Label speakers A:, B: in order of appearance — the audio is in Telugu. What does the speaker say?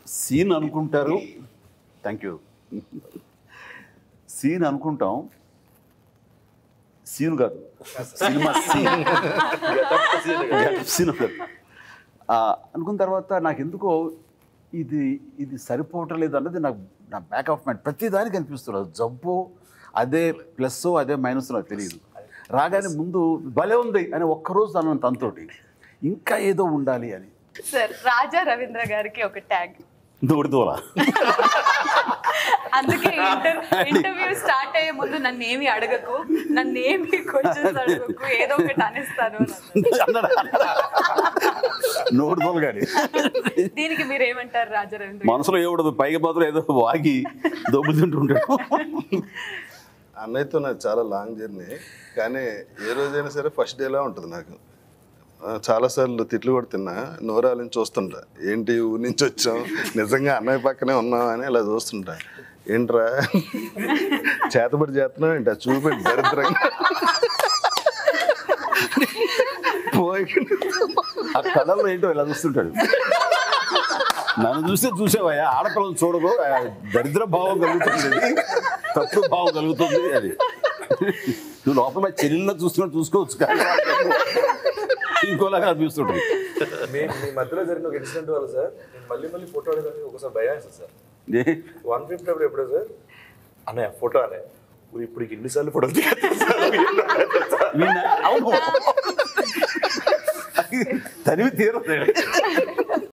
A: సీన్ అనుకుంటారు థ్యాంక్ యూ సీన్ అనుకుంటాం సీన్ కాదు సినిమా సీన్ సీన్ కాదు ఆ, అనుకున్న తర్వాత నాకు ఎందుకో ఇది ఇది సరిపోవటం లేదు అన్నది నాకు నా బ్యాక్ ఆఫ్ మైండ్ ప్రతి దానికి అనిపిస్తున్నారు జబ్బు అదే ప్లస్ అదే మైనస్ నాకు తెలియదు రాగానే ముందు భలే ఉంది అని ఒక్కరోజు అన్నాను తనతోటి ఇంకా ఏదో ఉండాలి అని
B: సార్ రాజా రవీంద్ర గారికి ఒక ట్యాగ్
A: దూడిదోల
B: అందుకే ఇంటర్ ఇంటర్వ్యూ స్టార్ట్ అయ్యే ముందు నన్ను ఏమి అడగకు నన్ను ఏమి క్వశ్చన్స్ అడగకు ఏదో ఒకటి అనేస్తాను అని అన్నారు.
A: నోడు దోల గాడి
B: దీనికి మీరు ఏమంటారు రాజా రవీంద్ర గారు?
A: మనసులో ఏముండదు పైకి మాత్రం ఏదో వాగి దొబ్బుతుంటుంటాడు
C: అన్నయ్యతో నాకు చాలా లాంగ్ జర్నీ కానీ ఏ రోజైనా సరే ఫస్ట్ డేలా ఉంటుంది నాకు ఆ, చాలాసార్లు తిట్లు కూడా తిన్నా నోరాలని చూస్తుంటా ఏంటి ఊరి నుంచి వచ్చాం నిజంగా అన్నయ్య పక్కనే ఉన్నాం అని ఇలా చూస్తుంటా ఏంట్రా చేతబడి చేస్తున్నావు ఏంటి అది చూపెట్టి దరిద్రంగా పోయి
A: ఆ కళల్లో ఏంటో ఇలా చూస్తుంటాడు నన్ను చూస్తే చూసేవయ్యా ఆడపిల్లని చూడదు ఆ దరిద్ర భావం కలుగుతుంది అది. తప్పుడు భావం కలుగుతుంది అది నువ్వు లోపల చెల్లెల్లో చూసుకున్నట్టు చూసుకోవచ్చు కానీ ఇంకోలాగా అనిపిస్తుంటుంది
D: మీ మీ మధ్యలో జరిగిన ఒక ఇన్సిడెంట్ వల్ల సార్ నేను మళ్ళీ మళ్ళీ ఫోటో అడగడానికి ఒకసారి భయం వేస్తుంది సార్
A: ఏ?
D: వన్ ఫిఫ్టీ అప్పుడు ఎప్పుడో సార్ అన్నయ్య ఫోటో అనే ఇప్పుడు ఇప్పుడు ఎన్నిసార్లు ఫోటోలు దిగచ్చు సార్
A: వీణ- అవును తనివి తీరదు